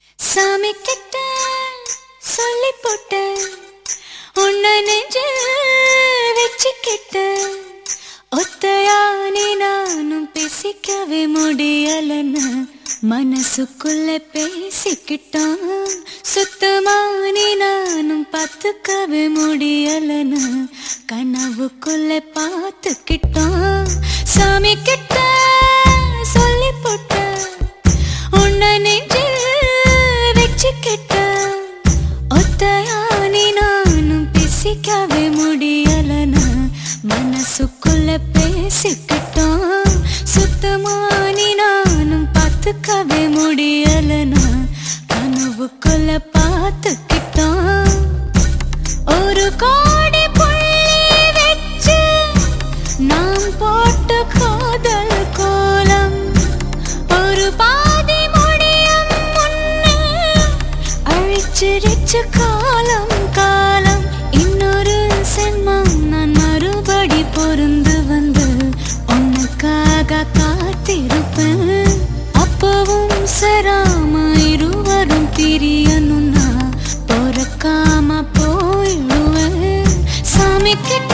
சாமி கிட்ட சொல்லி போட்ட உன்னை நெஞ்சில் வச்சுக்கிட்ட ஒத்தையானி நானும் பேசிக்கவே முடியலன்னு மனசுக்குள்ள பேசிக்கிட்டான் சுத்தமானி நானும் பார்த்துக்கவே முடியலன்னு கனவுக்குள்ள பார்த்துக்கிட்டான் சாமி கிட்ட சொல்லி போட்ட உன்னை நெஞ்சில் வச்சுக்கிட்ட ஒத்தையானி நானும் பேசிக்கவே முடியலன்னு மனசுக்குள்ள பேசிக்கிட்டோம் சுத்தமானி நானும் பார்த்துக்கவே முடியலன்னு கனவுக்குள்ள பார்த்துக்கிட்டோம் ஒரு கோடி புள்ளி வச்சு நாம் போட்ட காதல் கோலம் ஒரு பாதி முடியும் முன்னே அழிச்சிருச்சு காலம் காலம் இன்னொரு சென்மம் நான் மறுபடி பொருந்து வந்து உனக்காக காத்திருப்பேன் அப்பவும் சராம இருவரும் பிரியணும்னா பொறக்காம போயிடுவேன் சாமி கிட்ட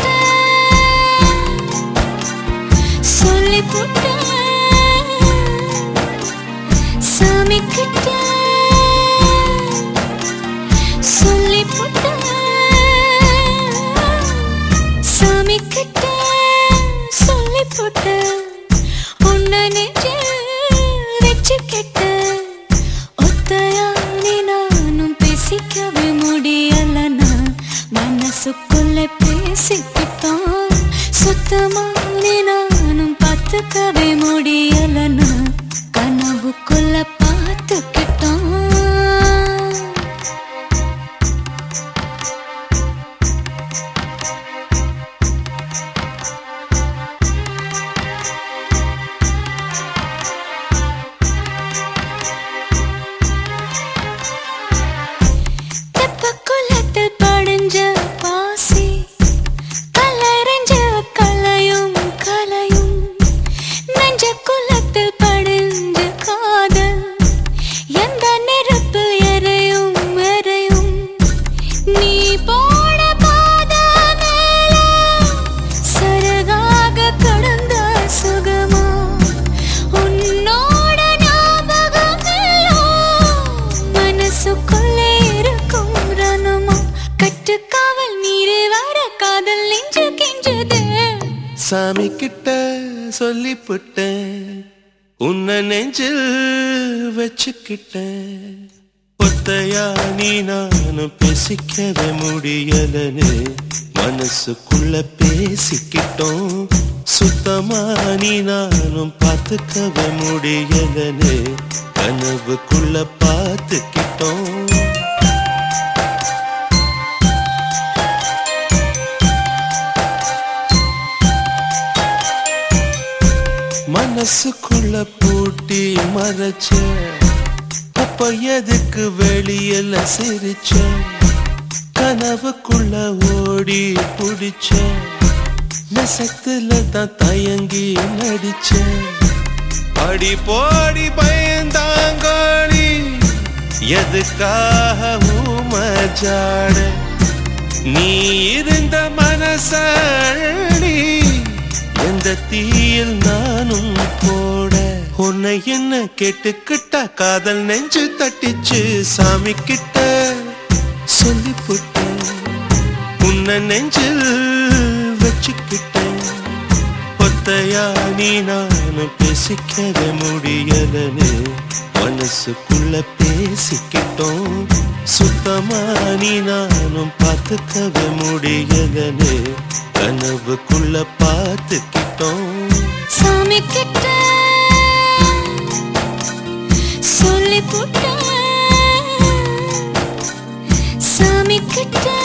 சொல்லி போட்டேன் சாமி கிட்ட சொல்லி போட்டேன் சாமி கிட்ட சொல்லி போட்டேன் உன்னை நெஞ்சில் வச்சுக்கிட்ட ஒத்தையானி நானும் பேசிக்கவே முடியலனா மனசுக்குள்ள பேசிக்கிட்டோம் சுத்தமானி நானும் பார்த்துக்கவே முடியலனா கனவுக்குள்ள பார்த்துக்கிட்டோம் தெப்பக்குளத்தில் படிஞ்ச பாசி கலரஞ்ச கலையும் கலையும் நெஞ்ச குளத்தில் படிஞ்ச காதல் எந்த நெருப்பில் எரையும் எரையும் நீ போட பாத மேல சரகாக கடந்த சுகமா உன்னோட ஞாபகம் எல்லாம் மனசுக்குள்ளே இருக்கும் ரணமா கட்டுக்காவல் மீறி வர காதல் நெஞ்சு கெஞ்சது சாமி கிட்ட சொல்லி புட்டேன் உன்னை நெஞ்சில் வச்சுக்கிட்டேன் ஒத்தையா நீ நானும் பேசிக்கவே முடியலன்னு மனசுக்குள்ள பேசிக்கிட்டோம் சுத்தமா நீ நானும் பார்த்துக்கவே முடியலன்னு கனவுக்குள்ள பார்த்துக்கிட்டோம் மனசுக்குள்ள பூட்டி மறைச்ச அப்ப எதுக்கு வெளியில சிரிச்ச கனவுக்குள்ள ஓடி புடிச்ச நெசத்துல தான் தயங்கி நடிச்ச அடி போடி பயந்தாங்கோழி எதுக்காக ஊமஜாட நீ இருந்த மனசழி எந்த தீயில் நானும் போட உன்னை என்ன கேட்டுக்கிட்டா காதல் நெஞ்சு தட்டிச்சு சாமி கிட்ட சொல்லி புட்டேன் உன்னை நெஞ்சில் வச்சுக்கிட்டேன் ஒத்தையா நீ நானும் பேசிக்கவே முடியலன்னு மனசுக்குள்ள பேசிக்கிட்டோம் சுத்தமா நீ நானும் பார்த்துக்கவே முடியலன்னு கனவுக்குள்ள பார்த்துக்கிட்டோம் சாமி கிட்ட சொல்லி போட்டேன் சாமி கிட்ட